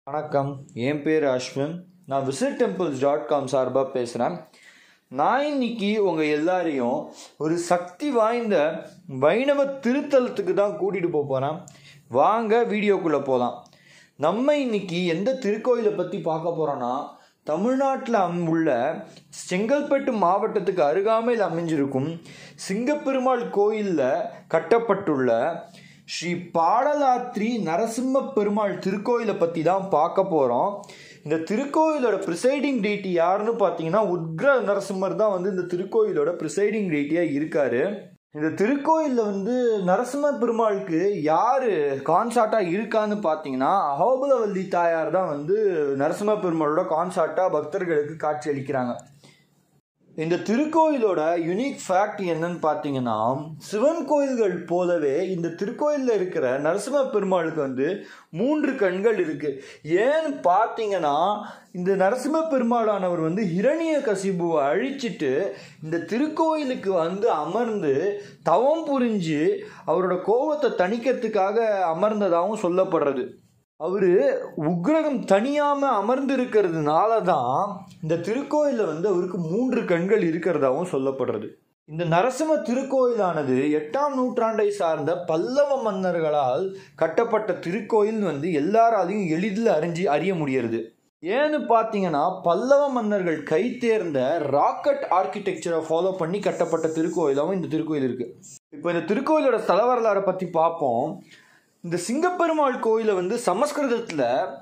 வணக்கம் என் பேர் அஸ்வின் நான் விசிட் டெம்பிள்ஸ் டாட் காம் சார்பாக பேசுகிறேன் நான் இன்னைக்கு உங்கள் எல்லாரையும் ஒரு சக்தி வாய்ந்த வைணவ திருத்தலத்துக்கு தான் கூட்டிகிட்டு போக போகிறேன் வாங்க வீடியோக்குள்ளே போகலாம் நம்ம இன்னைக்கு எந்த திருக்கோயிலை பற்றி பார்க்க போகிறோன்னா தமிழ்நாட்டில் அம் உள்ள செங்கல்பட்டு மாவட்டத்துக்கு அருகாமையில் அமைஞ்சிருக்கும் சிங்கப்பெருமாள் கோயிலில் கட்டப்பட்டுள்ள ஸ்ரீ பாடலாத்ரி நரசிம்ம பெருமாள் திருக்கோயிலை பற்றி தான் பார்க்க போகிறோம் இந்த திருக்கோயிலோட ப்ரிசைடிங் டேட்டி யாருன்னு பார்த்தீங்கன்னா உக்ர நரசிம்மர் தான் வந்து இந்த திருக்கோயிலோட ப்ரிசைடிங் டேட்டியாக இருக்காரு இந்த திருக்கோயிலில் வந்து நரசிம்ம பெருமாளுக்கு யார் கான்சார்ட்டாக இருக்கான்னு பார்த்தீங்கன்னா அகோபலவல்லி தாயார் தான் வந்து நரசிம்ம பெருமாளோட கான்சார்ட்டாக பக்தர்களுக்கு காட்சி அளிக்கிறாங்க இந்த திருக்கோயிலோட யுனிக் ஃபேக்ட் என்னன்னு பார்த்தீங்கன்னா சிவன் கோயில்கள் போலவே இந்த திருக்கோயிலில் இருக்கிற நரசிம்ம பெருமாளுக்கு வந்து மூன்று கண்கள் இருக்கு ஏன்னு பார்த்தீங்கன்னா இந்த நரசிம்ம பெருமாளானவர் வந்து ஹிரணிய கசிபுவை அழிச்சிட்டு இந்த திருக்கோயிலுக்கு வந்து அமர்ந்து தவம் புரிஞ்சு அவரோட கோபத்தை தணிக்கிறதுக்காக அமர்ந்ததாகவும் சொல்லப்படுறது அவர் உக்ரகம் தனியாம அமர்ந்து இருக்கிறதுனால தான் இந்த திருக்கோயிலில் வந்து அவருக்கு மூன்று கண்கள் இருக்கிறதாவும் சொல்லப்படுறது இந்த நரசிம்ம திருக்கோயிலானது எட்டாம் நூற்றாண்டை சார்ந்த பல்லவ மன்னர்களால் கட்டப்பட்ட திருக்கோயில் வந்து எல்லாராலையும் எளிதில் அறிஞ்சு அறிய முடியறது ஏன்னு பார்த்தீங்கன்னா பல்லவ மன்னர்கள் கை தேர்ந்த ராக்கெட் ஆர்கிடெக்சரை ஃபாலோ பண்ணி கட்டப்பட்ட திருக்கோயிலாகவும் இந்த திருக்கோயில் இருக்கு இப்போ இந்த திருக்கோயிலோட ஸ்தல வரலாறை பற்றி பார்ப்போம் இந்த சிங்கப்பெருமாள் கோயிலை வந்து சமஸ்கிருதத்தில்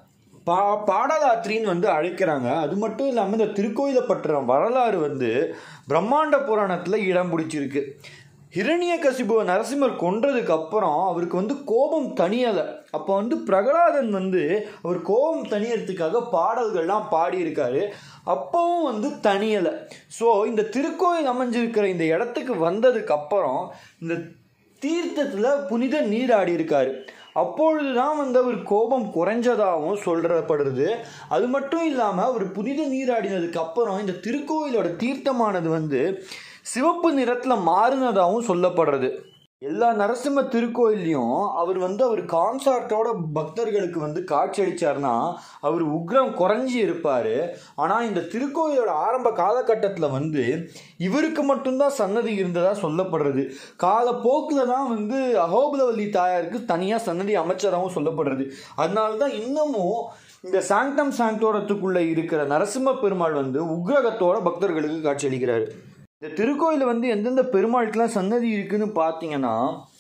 பா பாடலாத்திரின்னு வந்து அழைக்கிறாங்க அது மட்டும் இல்லாமல் இந்த திருக்கோயிலை பற்ற வரலாறு வந்து பிரம்மாண்ட புராணத்தில் இடம் பிடிச்சிருக்கு ஹிரணிய கசிபுவ நரசிம்மர் கொன்றதுக்கு அப்புறம் அவருக்கு வந்து கோபம் தனியலை அப்போ வந்து பிரகலாதன் வந்து அவர் கோபம் தனியறதுக்காக பாடல்கள்லாம் பாடியிருக்காரு அப்பவும் வந்து தனியலை ஸோ இந்த திருக்கோயில் அமைஞ்சிருக்கிற இந்த இடத்துக்கு வந்ததுக்கு அப்புறம் இந்த தீர்த்தத்தில் புனித நீராடி இருக்காரு அப்பொழுது தான் வந்து அவர் கோபம் குறைஞ்சதாகவும் சொல்றப்படுறது அது மட்டும் இல்லாமல் அவர் புனித நீராடினதுக்கு அப்புறம் இந்த திருக்கோயிலோட தீர்த்தமானது வந்து சிவப்பு நிறத்தில் மாறினதாகவும் சொல்லப்படுறது எல்லா நரசிம்ம திருக்கோயிலையும் அவர் வந்து அவர் கான்சார்ட்டோட பக்தர்களுக்கு வந்து காட்சி அளிச்சார்னா அவர் உக்ரம் குறைஞ்சி இருப்பார் ஆனால் இந்த திருக்கோயிலோட ஆரம்ப காலகட்டத்தில் வந்து இவருக்கு மட்டும்தான் சன்னதி இருந்ததாக சொல்லப்படுறது காலப்போக்கில் தான் வந்து அகோபலவல்லி தாயாருக்கு தனியாக சன்னதி அமைச்சராகவும் சொல்லப்படுறது அதனால தான் இன்னமும் இந்த சாங்டம் சாங்டோரத்துக்குள்ளே இருக்கிற நரசிம்ம பெருமாள் வந்து உக்ரகத்தோட பக்தர்களுக்கு காட்சி அளிக்கிறாரு இந்த திருக்கோயிலில் வந்து எந்தெந்த பெருமாளுக்கெல்லாம் சன்னதி இருக்குன்னு பார்த்தீங்கன்னா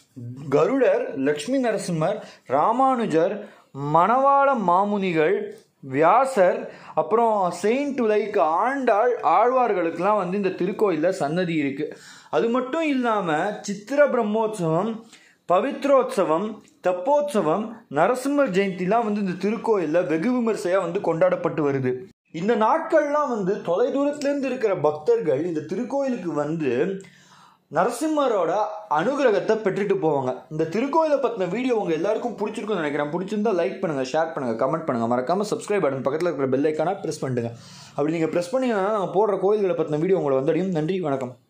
கருடர் லக்ஷ்மி நரசிம்மர் ராமானுஜர் மணவாள மாமுனிகள் வியாசர் அப்புறம் செயின்ட் லைக் ஆண்டாள் ஆழ்வார்களுக்கெல்லாம் வந்து இந்த திருக்கோயிலில் சன்னதி இருக்குது அது மட்டும் இல்லாமல் சித்திர பிரம்மோற்சவம் பவித்ரோத்சவம் தெப்போத்சவம் நரசிம்மர் ஜெயந்திலாம் வந்து இந்த திருக்கோயிலில் வெகு விமர்சையாக வந்து கொண்டாடப்பட்டு வருது இந்த நாட்கள்லாம் வந்து தொலை தூரத்துலேருந்து இருக்கிற பக்தர்கள் இந்த திருக்கோயிலுக்கு வந்து நரசிம்மரோட அனுகிரகத்தை பெற்றுட்டு போவாங்க இந்த திருக்கோயிலை பற்றின வீடியோ உங்கள் எல்லாருக்கும் பிடிச்சிருக்கும்னு நினைக்கிறேன் பிடிச்சிருந்தா லைக் பண்ணுங்கள் ஷேர் பண்ணுங்கள் கமெண்ட் பண்ணுங்கள் மறக்காமல் சப்ஸ்கிரைப் பட்டன் பக்கத்தில் இருக்கிற பெல் ஐக்கானா ப்ரெஸ் பண்ணுங்க அப்படி நீங்கள் ப்ரெஸ் பண்ணிங்கன்னா நாங்கள் போடுற கோயில்களை பற்றின வீடியோ உங்களை வந்தடையும் நன்றி வணக்கம்